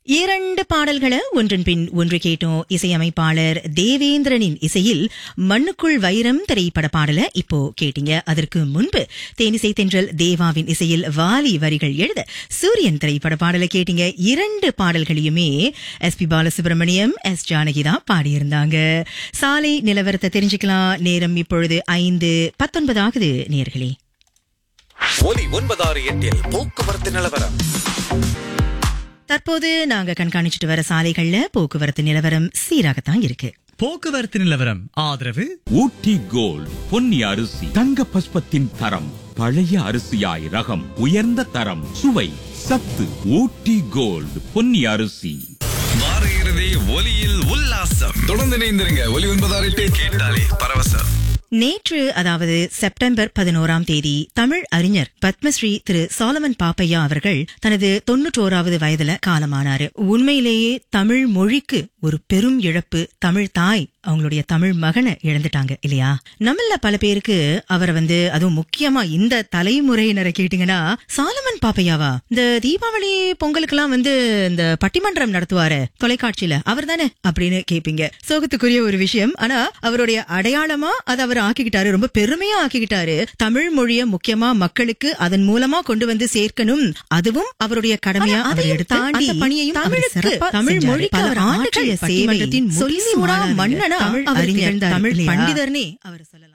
இரண்டு பாடல்களை ஒன்றன் பின் ஒன்று கேட்டோம் இசையமைப்பாளர் தேவேந்திரனின் இசையில் மண்ணுக்குள் வைரம் திரைப்பட பாடல இப்போ கேட்டீங்க அதற்கு முன்பு தேனிசை தென்றல் தேவாவின் இசையில் வாலி வரிகள் எழுத சூரியன் திரைப்பட பாடலை கேட்டீங்க இரண்டு பாடல்களையுமே S P Balasubrahmanyam S Janaki தான் பாடியிருந்தாங்க சாலை நிலவரத்தை தெரிஞ்சுக்கலாம் நேரம் இப்பொழுது ஐந்து பத்தொன்பது ஆகுது நேர்களே ஒலி ஒன்பதாறு எட்டில் போக்குவரத்து நிலவரம் தற்போது நாங்க கண்காணிச்சிட்டு வர சாலைகள்ல போக்குவரத்து நிலவரம் சீராகத்தான் இருக்கு போக்குவரத்து நிலவரம் ஆதரவு ஊட்டி கோல்ட் பொன்னி அரிசி தங்க பஸ்பத்தின் தரம் பழைய அரிசியாய் ரகம் உயர்ந்த தரம் சுவை சத்து ஊட்டி கோல்ட் பொன்னி அரிசி வார இறுதி ஒலியில் உல்லாசம் தொடர்ந்து இணைந்திருங்க ஒலி ஒன்பதாறு எட்டு கேட்டாலே பரவசம் நேற்று அதாவது செப்டம்பர் பதினோராம் தேதி தமிழ் அறிஞர் பத்மஸ்ரீ திரு சாலமன் பாப்பையா அவர்கள் தனது தொன்னூற்றோராவது வயதுல காலமானாரு உண்மையிலேயே தமிழ் மொழிக்கு ஒரு பெரும் இழப்பு தமிழ் தாய் அவங்களுடைய தமிழ் மகனை இழந்துட்டாங்க இல்லையா நம்மள பல பேருக்கு அவரை வந்து அதுவும் முக்கியமா இந்த தலைமுறையினரை கேட்டீங்கன்னா சாலமன் பாப்பையாவா இந்த தீபாவளி பொங்கலுக்கெல்லாம் வந்து இந்த பட்டிமன்றம் நடத்துவாரு தொலைக்காட்சியில அவர் தானே அப்படின்னு கேப்பீங்க சோகத்துக்குரிய ஒரு விஷயம் ஆனா அவருடைய அடையாளமா அதை அவர் ஆக்கிக்கிட்டாரு ரொம்ப பெருமையா ஆக்கிக்கிட்டாரு தமிழ் மொழிய முக்கியமா மக்களுக்கு அதன் மூலமா கொண்டு வந்து சேர்க்கணும் அதுவும் அவருடைய கடமையா அவர் எடுத்து அந்த பணியையும் அவர் சிறப்பா தமிழ் மொழிக்கு அவர் ஆற்றிய சேவை சொல்லி மன்னனா தமிழ் அறிஞர் தமிழ் பண்டிதர்னே அவர் சொல்லலாம்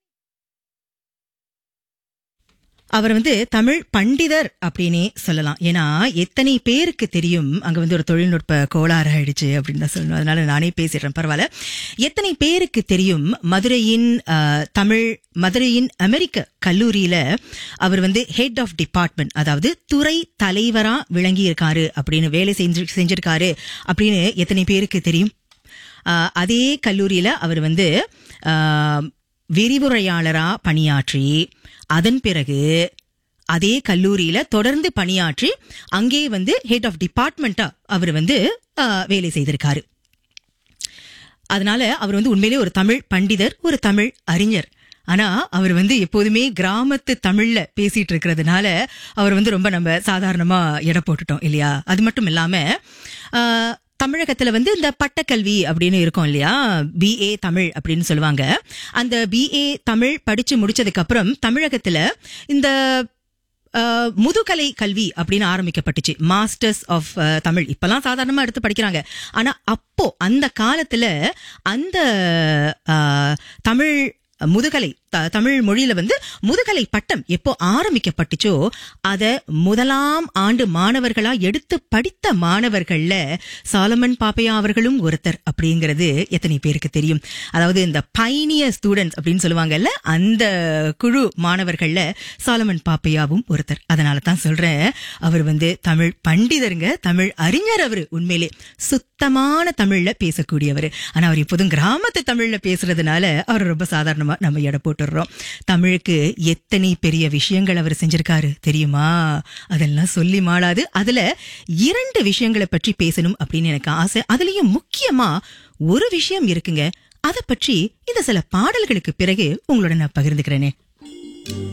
அவர் வந்து தமிழ் பண்டிதர் அப்படின்னே சொல்லலாம் ஏன்னா எத்தனை பேருக்கு தெரியும் அங்க வந்து ஒரு தொழில்நுட்ப கோளாறு ஆயிடுச்சு அப்படின்னு தான் சொல்லணும் அதனால நானே பேசிடுறேன் பரவாயில்ல எத்தனை பேருக்கு தெரியும் மதுரையின் அஹ், தமிழ் மதுரையின் அமெரிக்க கல்லூரியில அவர் வந்து ஹெட் ஆஃப் டிபார்ட்மெண்ட் அதாவது துறை தலைவரா விளங்கி இருக்காரு அப்படின்னு வேலை செஞ்சு செஞ்சிருக்காரு அப்படின்னு எத்தனை பேருக்கு தெரியும் ஆஹ் அதே கல்லூரியில அவர் வந்து ஆஹ், விரிவுரையாளரா பணியாற்றி அதன் பிறகு அதே கல்லூரியில தொடர்ந்து பணியாற்றி அங்கே வந்து ஹெட் ஆஃப் டிபார்ட்மெண்டா அவர் வந்து ஆஹ், வேலை செய்திருக்காரு அதனால அவர் வந்து உண்மையிலேயே ஒரு தமிழ் பண்டிதர் ஒரு தமிழ் அறிஞர் ஆனா அவர் வந்து எப்போதுமே கிராமத்து தமிழ்ல பேசிட்டு இருக்கிறதுனால அவர் வந்து ரொம்ப நம்ம சாதாரணமா எடை போட்டுட்டோம் இல்லையா அது மட்டும் இல்லாம ஆஹ், தமிழகத்துல வந்து இந்த பட்டக்கல்வி அப்படின்னு இருக்கும் இல்லையா பிஏ தமிழ் அப்படின்னு சொல்லுவாங்க அந்த பிஏ தமிழ் படிச்சு முடிச்சதுக்கு அப்புறம் தமிழகத்துல இந்த அஹ், முதுகலை கல்வி அப்படின்னு ஆரம்பிக்கப்பட்டுச்சு மாஸ்டர்ஸ் ஆஃப் தமிழ் இப்பெல்லாம் சாதாரணமா எடுத்து படிக்கிறாங்க ஆனா அப்போ அந்த காலத்துல அந்த அஹ், தமிழ் முதுகலை த- தமிழ் மொழியில வந்து முதுகலை பட்டம் எப்போ ஆரம்பிக்கப்பட்டுச்சோ அத முதலாம் ஆண்டு மாணவர்களா எடுத்து படித்த மாணவர்கள்ல சாலமன் பாப்பையா அவர்களும் ஒருத்தர் அப்படிங்கிறது எத்தனை பேருக்கு தெரியும் அதாவது இந்த பைனிய ஸ்டூடெண்ட்ஸ் அப்படின்னு சொல்லுவாங்கல்ல அந்த குழு மாணவர்கள்ல சாலமன் பாப்பையாவும் ஒருத்தர் அதனால தான் சொல்றேன் அவர் வந்து தமிழ் பண்டிதருங்க தமிழ் அறிஞர் அவரு உண்மையிலே சுத்தமான தமிழ்ல பேசக்கூடியவர் ஆனா அவர் எப்போதும் கிராமத்து தமிழ்ல பேசுறதுனால அவர் ரொம்ப சாதாரணமா நம்ம எடை போட்டுடுறோம் தமிழுக்கு எத்தனை பெரிய விஷயங்கள் அவர் செஞ்சிருக்காரு தெரியுமா அதெல்லாம் சொல்லி மாளாது அதுல இரண்டு விஷயங்களை பற்றி பேசணும் அப்படின்னு எனக்கு ஆசை அதுலயும் முக்கியமா ஒரு விஷயம் இருக்குங்க அதை பற்றி இந்த சில பாடல்களுக்கு பிறகு உங்களோட நான் பகிர்ந்துக்கிறேனே